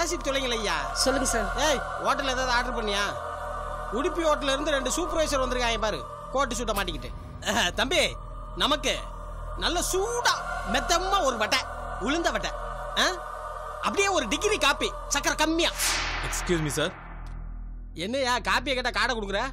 பேசி தொலைங்கள ஐயா சொல்லுங்க சார் ஏய் ஹோட்டல்ல ஏதாவது ஆர்டர் பண்ணியா உடுப்பி ஹோட்டல்ல இருந்து ரெண்டு சூப்பர்வைசர் வந்திருக்காங்க பாரு கோட்டு சூட்ட மாட்டிக்கிட்டு அஹ், தம்பி நமக்கு நல்ல சூடா மெத்தமா ஒரு வட்டை உளுந்த வட்டை ஆ? அப்படியே ஒரு டிகிரி காப்பி சக்கரை கம்மியா எக்ஸ்கியூஸ் மீ சார் என்னையா காப்பியை கேட்டா காடை கொடுக்குற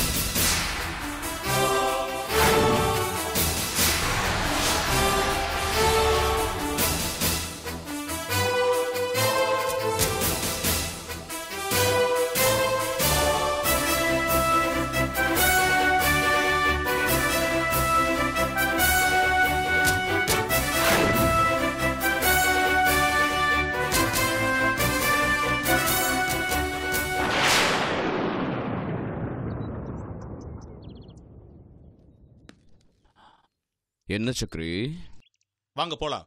என்ன சக்ரி வாங்க போலாம்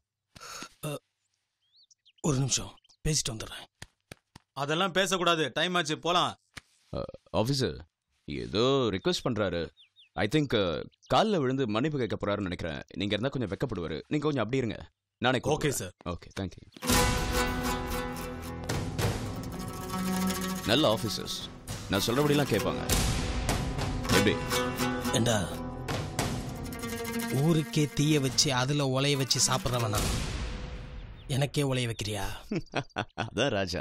ஒரு நிமிஷம் பேசிட்டு வந்துடுறேன் அதெல்லாம் பேசக்கூடாது டைம் ஆச்சு போலாம் ஆஃபீஸர் ஏதோ ரிக்வெஸ்ட் பண்றாரு ஐ திங்க் காலில் விழுந்து மன்னிப்பு கேட்க போறாருன்னு நினைக்கிறேன் நீங்க இருந்தா கொஞ்சம் வெக்கப்படுவாரு நீங்க கொஞ்சம் அப்படி இருங்க நானே ஓகே சார் ஓகே தேங்க்யூ நல்ல ஆஃபீஸர்ஸ் நான் சொல்றபடிலாம் கேட்பாங்க எப்படி ஏண்டா ஊருக்கே தீய வச்சு அதுல உலைய வச்சு சாப்பிட்றவனா எனக்கே உலைய வைக்கிறியா அதான் ராஜா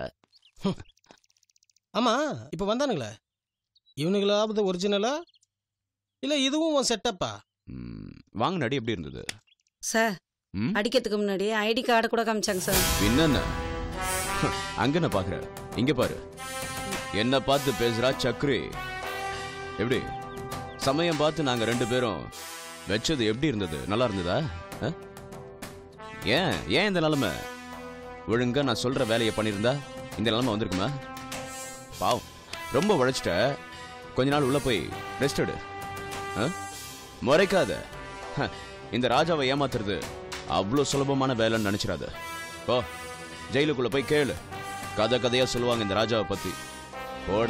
ஆமா இப்ப வந்தானுங்களே இவனுங்களாவது ஒரிஜினலா இல்ல இதுவும் உன் செட்டப்பா ம், வாங்கின அடி எப்படி இருந்தது சார் ம்? அடிக்கிறதுக்கு முன்னாடி ஐடி கார்டு கூட காமிச்சாங்க சார் என்னென்ன அங்க நான் பாக்குறேன் இங்க பாரு என்ன பார்த்து பேசுறா சக்ரி எப்படி சமயம் பார்த்து நாங்க ரெண்டு பேரும் வச்சது எப்படி இருந்தது நல்லா இருந்ததா ஆ? ஏன் ஏன் இந்த நிலைமை ஒழுங்கா நான் சொல்ற வேலையை பண்ணியிருந்தா இந்த நிலைமை வந்திருக்குமா பாவம் ரொம்ப உழைச்சிட்ட கொஞ்ச நாள் உள்ள போய் ரெஸ்ட் எடு ஆ? முறைக்காத ஹ, இந்த ராஜாவை ஏமாத்துறது அவ்வளோ சுலபமான வேலைன்னு நினைச்சிடாத போ ஜெயிலுக்குள்ள போய் கேளு கதை கதையா சொல்லுவாங்க இந்த ராஜாவை பத்தி போட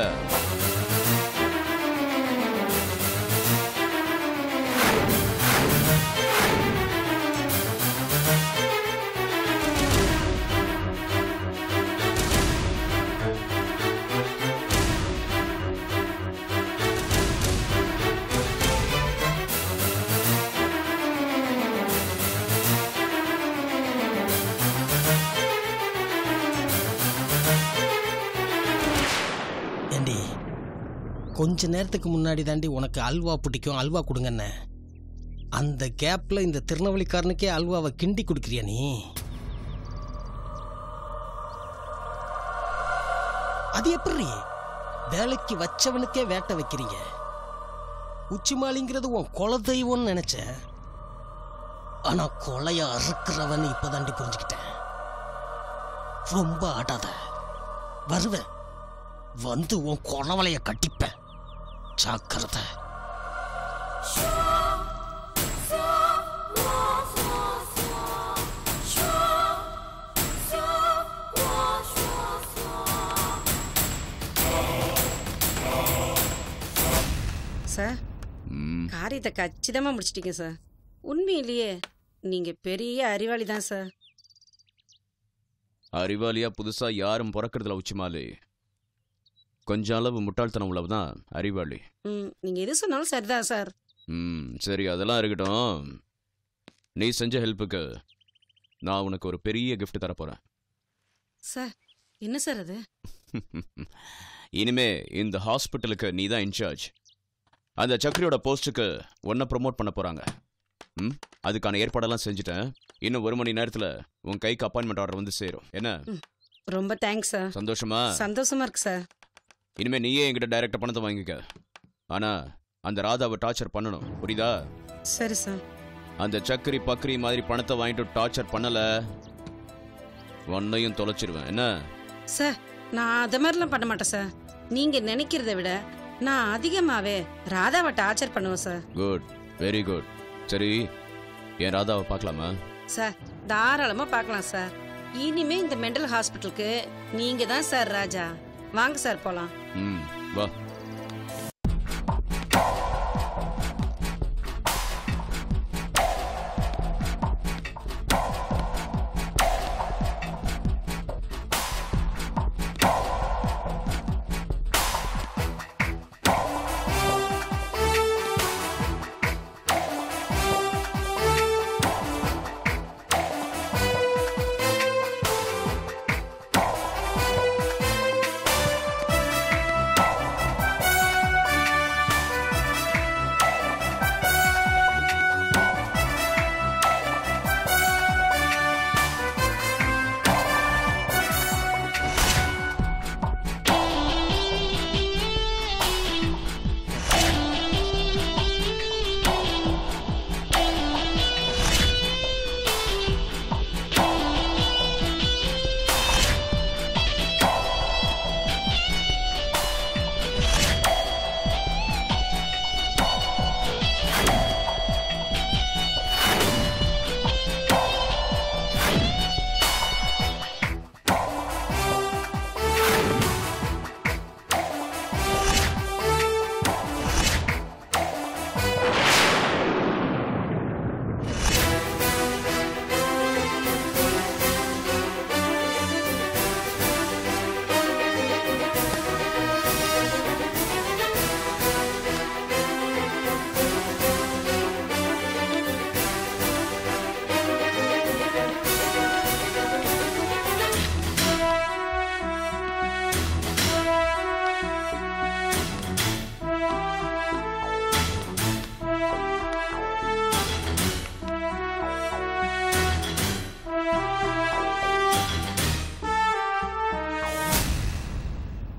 ஏண்டி கொஞ்ச நேரத்துக்கு முன்னாடி தாண்டி உனக்கு அல்வா பிடிக்கும் அல்வா கொடுங்கண்ணே அந்த கேப்ல இந்த திருநெல்வேலிக்காரனுக்கே அல்வாவை கிண்டி கொடுக்குறியா நீ அது எப்படி வேலைக்கு வச்சவனுக்கே வேட்டை வைக்கிறீங்க உச்சிமாலிங்கிறது உன் குலதெய்வம்னு நினைச்சேன் ஆனா கொலைய அறுக்கிறவன் இப்பதாண்டி புரிஞ்சுக்கிட்டேன் ரொம்ப ஆடாத வருவேன் வந்து உன் குறவலைய கட்டிப்பேன் ஜாக்கிரதை சார் ம், காரியத்தை கச்சிதமா முடிச்சிட்டீங்க சார் உண்மையிலேயே நீங்க பெரிய அறிவாளி தான் சார் அறிவாளியா புதுசா யாரும் பிறக்கறதுல உச்சிமாலி கொஞ்சம் அளவு முட்டாள்தனம் உள்ளவதான் அறிவாளி ம் நீங்க எது சொன்னாலும் சரிதான் சார் ம் சரி அதெல்லாம் இருக்கட்டும் நீ செஞ்ச ஹெல்ப்புக்கு நான் உனக்கு ஒரு பெரிய gift தர போறேன் சார் என்ன சார் அது இனிமே இந்த ஹாஸ்பிட்டலுக்கு நீ தான் இன்சார்ஜ் அந்த சக்ரியோட போஸ்ட்டுக்கு உன்னை ப்ரொமோட் பண்ண போறாங்க ம் அதுக்கான ஏற்பாடெல்லாம் செஞ்சுட்டேன் இன்னும் ஒரு மணி நேரத்துல உன் கைக்கு அப்பாயின்மெண்ட் ஆர்டர் வந்து சேரும் என்ன ரொம்ப தேங்க்ஸ் சார் சந்தோஷமா சந்தோஷமா இருக்கு சார் இனிமே நீயே என்கிட்ட டைரக்டா பணத்தை வாங்கிக்க ஆனா அந்த ராதாவை டார்ச்சர் பண்ணணும் புரியுதா சரி சார் அந்த சக்கரி பக்கரி மாதிரி பணத்தை வாங்கிட்டு டார்ச்சர் பண்ணல உன்னையும் தொலைச்சிருவேன் என்ன சார் நான் அது மாதிரிலாம் பண்ண மாட்டேன் சார் நீங்க நினைக்கிறத விட நான் அதிகமாவே ராதாவை டார்ச்சர் பண்ணுவேன் சார் குட் வெரி குட் சரி என் ராதாவை பார்க்கலாமா சார் தாராளமா பார்க்கலாம் சார் இனிமே இந்த மெண்டல் ஹாஸ்பிட்டலுக்கு நீங்க தான் சார் ராஜா வாங்க சார் போலாம் ம் வா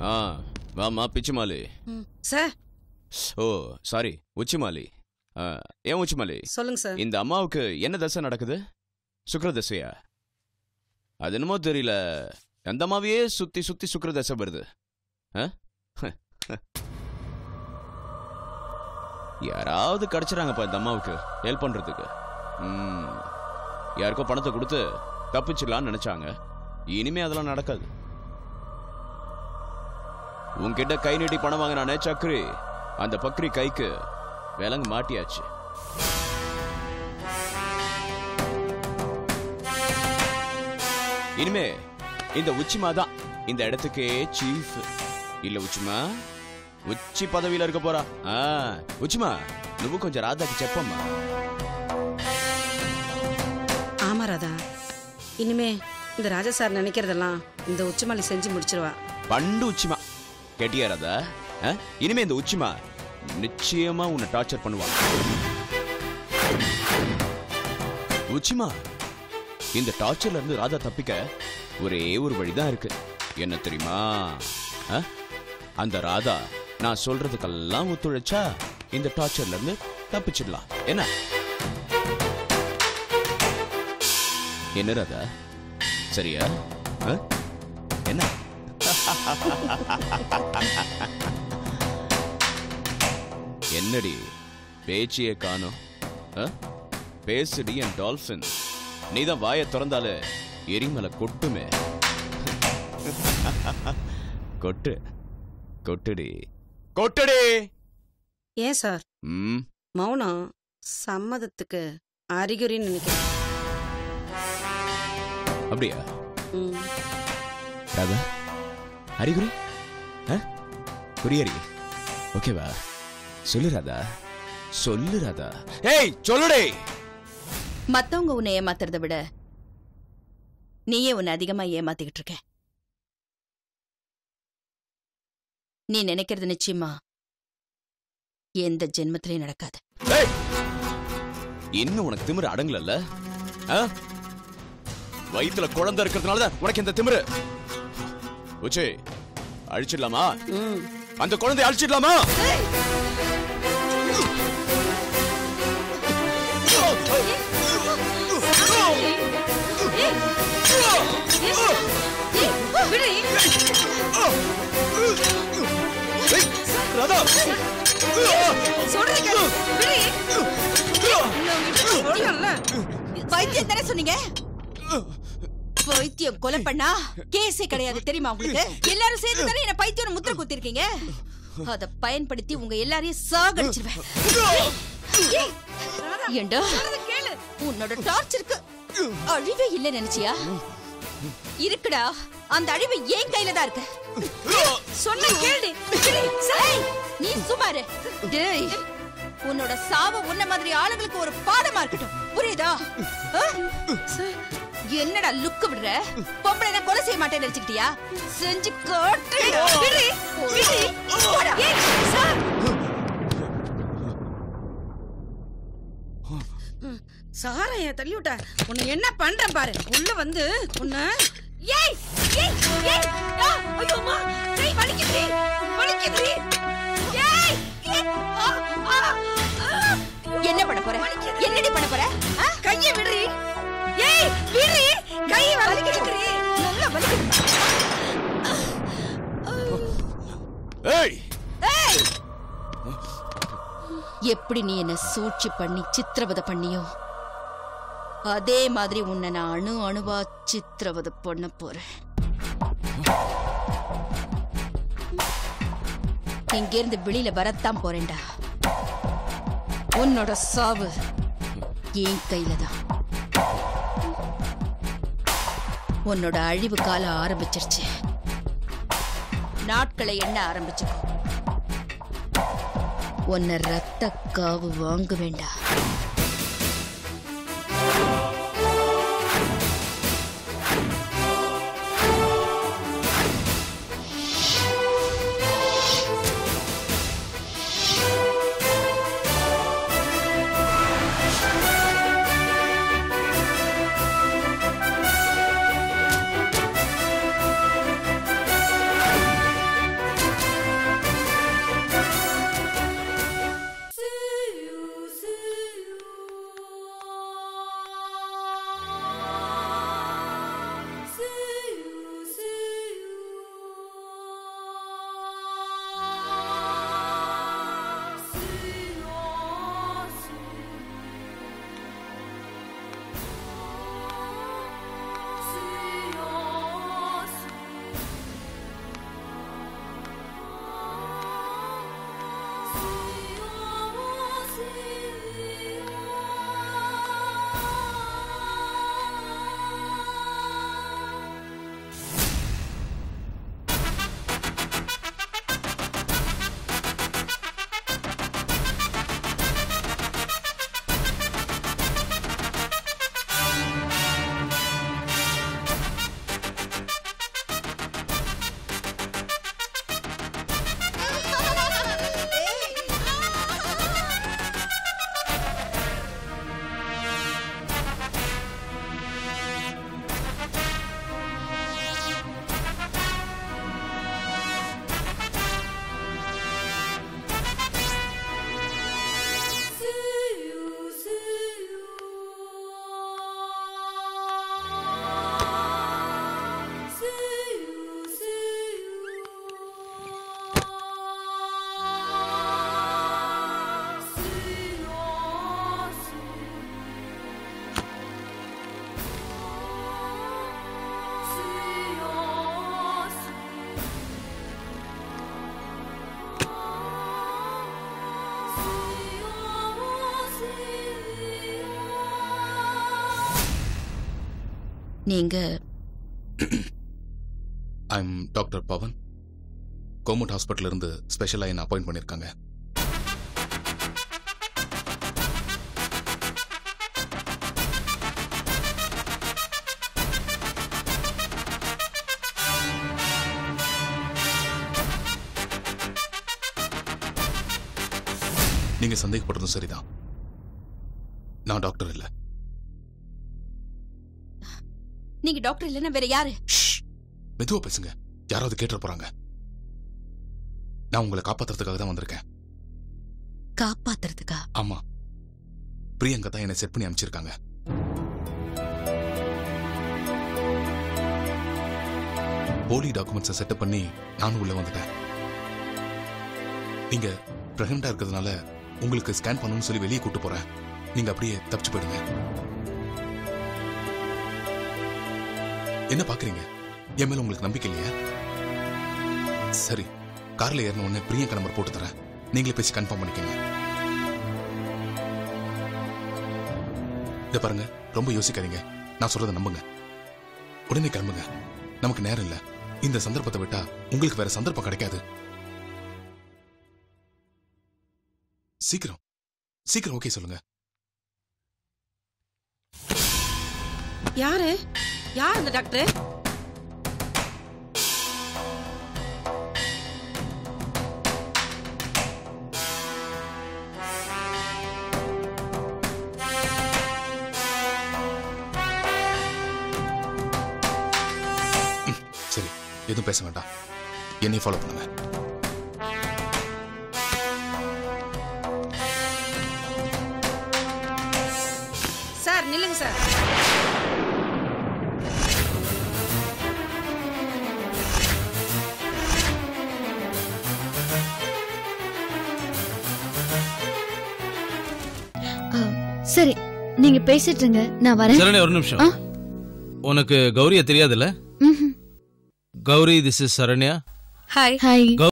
ஆ வாமா பிச்சுமாலி ம். சார் ஓ சாரி உச்சிமாலி ஆ, ஏன் உச்சிமாலி சொல்லுங்க சார் இந்த அம்மாவுக்கு என்ன தசை நடக்குது சுக்கிர தசையா அது என்னமோ தெரியல அந்த அம்மாவையே சுத்தி சுத்தி சுக்கிர தசை வருது ஆ? யாராவது கிடைச்சிறாங்கப்பா இந்த அம்மாவுக்கு ஹெல்ப் பண்றதுக்கு ம், யாருக்கோ பணத்தை கொடுத்து தப்பிச்சிடலாம்னு நினைச்சாங்க இனிமே அதெல்லாம் நடக்காது உன்கிட்ட கை நீட்டி பணம் வாங்கினானே சக்கரி அந்த பக்ரி கைக்கு விலங்கு மாட்டியாச்சு இனிமே இந்த உச்சிமா தான் இந்த இடத்துக்கே சீஃப் இல்ல உச்சிமா உச்சி பதவியில இருக்க போறா ஆ உச்சிமா నువ్వు కొంచెం రాధాకి చెప్పమ్మా ஆமா ராதா இனிமே இந்த ராஜா சார் நினைக்கிறதெல்லாம் இந்த உச்சிமலை செஞ்சு முடிச்சிருவா பண்டு உச்சிமா கேட்டியா ராதா ஆ? இனிமே இந்த உச்சிமா நிச்சயமா உன்னை டார்ச்சர் பண்ணுவா உச்சிமா இந்த டார்ச்சர்ல இருந்து ராதா தப்பிக்க ஒரே ஒரு வழிதான் இருக்கு என்ன தெரியுமா ஆ? அந்த ராதா நான் சொல்றதுக்கெல்லாம் ஒத்துழைச்சா இந்த டார்ச்சர்ல இருந்து தப்பிச்சிடலாம் என்ன என்ன ராதா சரியா ஆ? என்ன என்னடி பேச்சியே காணோம் ஆ? பேசுடி என் டால்பின் நீதான் வாயை திறந்தாலே எரிமலை கொட்டுமே கொட்டு கொட்டுடி கொட்டுடி ஏன் சார் ம் மௌனம் சம்மதத்துக்கு அறிகுறின்னு நினைக்கிறேன் அப்படியா ம். ராதா அறிகுறி ஆ? புரியறி ஓகேவா சொல்லு ராதா சொல்லு ராதா ஏய் சொல்லுடே மத்தவங்க உன்னை ஏமாத்துறத விட நீயே உன்னை அதிகமா ஏமாத்திக்கிட்டு இருக்க நீ நினைக்கிறது நிச்சயமா எந்த ஜென்மத்திலையும் நடக்காது ஏய்! இன்னும் உனக்கு திமிரு அடங்கலல்ல ஆ? வயித்துல குழந்தை இருக்கிறதுனால தான் உனக்கு இந்த திமிரு உச்சி அழிச்சிடலாமா ம் அந்த குழந்தைய அழிச்சிடலாமா ஏய், ராதா சொல்றது கேளு. விடு. சொல்றேன்ல. பைத்தியம் தானே சொன்னீங்க பைத்தியம் கொலை பண்ணா கேஸே கிடையாது தெரியுமா உங்களுக்கு எல்லாரும் சேர்ந்து தானே என்ன பைத்தியம் முத்திர குத்திருக்கீங்க அத பயன்படுத்தி உங்க எல்லாரையும் சாகடிச்சிருவேன் ஏய், ஏண்டா உன்னோட டார்ச்சருக்கு அழிவே இல்ல நினைச்சியா இருக்குடா அந்த அழிவு ஏன் கையில தான் இருக்கு சொன்ன கேளு ஏய், நீ சுமாரு டேய் உன்னோட சாவு உன்ன மாதிரி ஆளுங்களுக்கு ஒரு பாடமா இருக்கட்டும் புரியுதா ஆ? என்னடா லுக்கு விடுற பொம்பளை நான் கொலை செய்ய மாட்டேன்னு நினைச்சுக்கிட்டியா செஞ்சு காட்டு விடு, விடு. போடா. ஏய், சார். சாரைய தள்ளி விட்ட உன்னை என்ன பண்றேன் பாரு உள்ள வந்து உன்னை ஏய், ஏய், ஏய். ஆ, ஐயோ, அம்மா. ஏய், வலிக்குதுடி, வலிக்குதுடி. ஏய், ஏய். ஆ, ஆ, ஆ. என்ன பண்ண போற என்னடி பண்ண போற ஆ? கைய விடுறி ஏய் விடுறி கை வலிக்குதுடி நல்லா வலிக்குது ஏய் ஏய்! எப்படி நீ என்ன சூழ்ச்சி பண்ணி சித்திரவதை பண்ணியோ அதே மாதிரி உன்னை நான் அணு அணுவா சித்திரவதை பண்ண போறேன் இங்கிருந்து வெளியில வரத்தான் போறேன்டா உன்னோட சாவு என் கையில தான் உன்னோட அழிவு காலம் ஆரம்பிச்சிருச்சு நாட்களை எண்ண ஆரம்பிச்சுக்கோ உன்னை ரத்த காவு வாங்க வேண்டாம் நீங்க ஐம் டாக்டர் பவன் கோமட் ஹாஸ்பிட்டல் இருந்து ஸ்பெஷலாக என்ன அப்பாயிண்ட் பண்ணியிருக்காங்க நீங்க சந்தேகப்படுறதும் சரிதான் நான் டாக்டர் இல்லை நீங்க டாக்டர் இல்லைன்னா வேற யாரு ஷ்! மெதுவா பேசுங்க யாராவது கேட்டுற போறாங்க நான் உங்களை காப்பாத்துறதுக்காக தான் வந்திருக்கேன் காப்பாத்துறதுக்கா ஆமா பிரியங்கா தான் என்னை செட் பண்ணி அனுப்பிச்சிருக்காங்க போலி டாக்குமெண்ட்ஸை செட்டப் பண்ணி நானும் உள்ள வந்துட்டேன் நீங்க பிரெக்னண்டா இருக்கிறதுனால உங்களுக்கு ஸ்கேன் பண்ணணும்னு சொல்லி வெளியே கூட்டு போறேன் நீங்க அப்படியே தப்பிச்சு போயிடுங்க என்ன பாக்குறீங்க என் மேல உங்களுக்கு நம்பிக்கை இல்லையா சரி கார்ல ஏறின உடனே பிரியங்கா நம்பர் போட்டு தரேன் நீங்களே பேசி கன்ஃபார்ம் பண்ணிக்கோங்க இத பாருங்க ரொம்ப யோசிக்காதீங்க நான் சொல்றத நம்புங்க உடனே கிளம்புங்க நமக்கு நேரம் இல்ல இந்த சந்தர்ப்பத்தை விட்டா உங்களுக்கு வேற சந்தர்ப்பம் கிடைக்காது சீக்கிரம் சீக்கிரம் ஓகே சொல்லுங்க யாரு யார் அந்த டாக்டர் சரி எதுவும் பேச வேண்டாம் என்னையும் ஃபாலோ பண்ணுங்க சார் நில்லுங்க சார் ஆ, சரி நீங்க பேசிட்டு இருங்க நான் வரேன் சரணே ஒரு நிமிஷம் ஆ? உனக்கு கௌரிய தெரியாதுல்ல ம்ஹும். Gauri this is Saranya hi hi